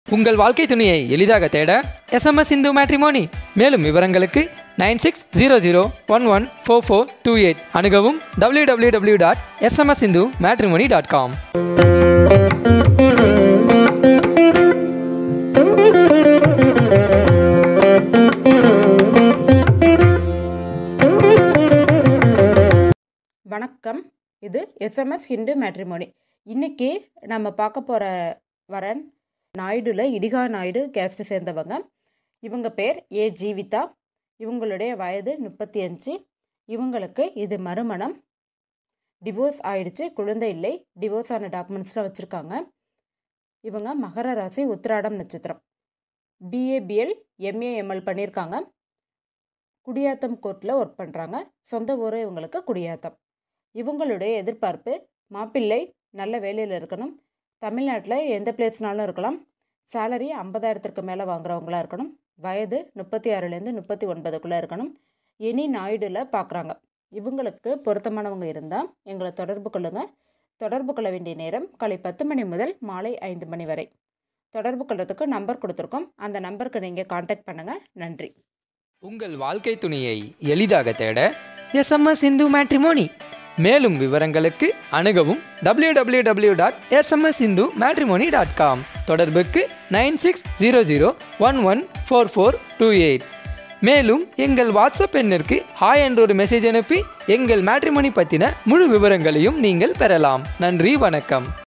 உங்கள் வாழ்க்கை துணையை எளிதாக தேட எஸ்எம்எஸ் இந்து மேட்ரிமோனி மேலும் விவரங்களுக்கு nine six zero zero one one four four two eight அணுகவும் W W W dot SMS Hindu matrimony dot com வணக்கம் இது எஸ்எம்எஸ் ஹிந்து மேட்ரிமோனி இன்னைக்கு நம்ம பார்க்க போகிற வரன் நாயுடுல இடிகா நாயுடு கேஸ்ட்டை சேர்ந்தவங்க இவங்க பேர் ஏ ஜீவிதா இவங்களுடைய வயது முப்பத்தி அஞ்சு இவங்களுக்கு இது மறுமணம் டிவோர்ஸ் ஆயிடுச்சு குழந்தை இல்லை டிவோர்ஸ் ஆன டாக்குமெண்ட்ஸ்லாம் வச்சுருக்காங்க இவங்க மகர ராசி உத்திராடம் நட்சத்திரம் பிஏபிஎல் எம்ஏஎம்எல் பண்ணியிருக்காங்க குடியாத்தம் கோர்ட்டில் ஒர்க் பண்ணுறாங்க சொந்த ஊர் இவங்களுக்கு குடியாத்தம் இவங்களுடைய எதிர்பார்ப்பு மாப்பிள்ளை நல்ல வேலையில் இருக்கணும் தமிழ்நாட்டில் எந்த பிளேஸ்னாலும் இருக்கலாம் சேலரி ஐம்பதாயிரத்திற்கு மேலே வாங்குறவங்களா இருக்கணும் வயது முப்பத்தி ஆறுலேருந்து முப்பத்தி ஒன்பதுக்குள்ளே இருக்கணும் எனி நாயுடில் பார்க்குறாங்க இவங்களுக்கு பொருத்தமானவங்க இருந்தால் எங்களை தொடர்பு கொள்ளுங்கள் தொடர்பு கொள்ள வேண்டிய நேரம் காலை பத்து மணி முதல் மாலை ஐந்து மணி வரை தொடர்பு கொள்றதுக்கு நம்பர் கொடுத்துருக்கோம் அந்த நம்பருக்கு நீங்கள் காண்டாக்ட் பண்ணுங்கள் நன்றி உங்கள் வாழ்க்கை துணையை எளிதாக தேட எஸ்எம்எஸ் இந்து மேட்ரிமோனி மேலும் விவரங்களுக்கு அணுகவும் W W W dot SMS Hindu matrimony dot com தொடர்புக்கு nine six zero zero one one four four two eight மேலும் எங்கள் வாட்ஸ்அப் எண்ணிற்கு ஹாய் என்ற ஒரு மெசேஜ் அனுப்பி எங்கள் மேட்ரிமோனி பற்றின முழு விவரங்களையும் நீங்கள் பெறலாம் நன்றி வணக்கம்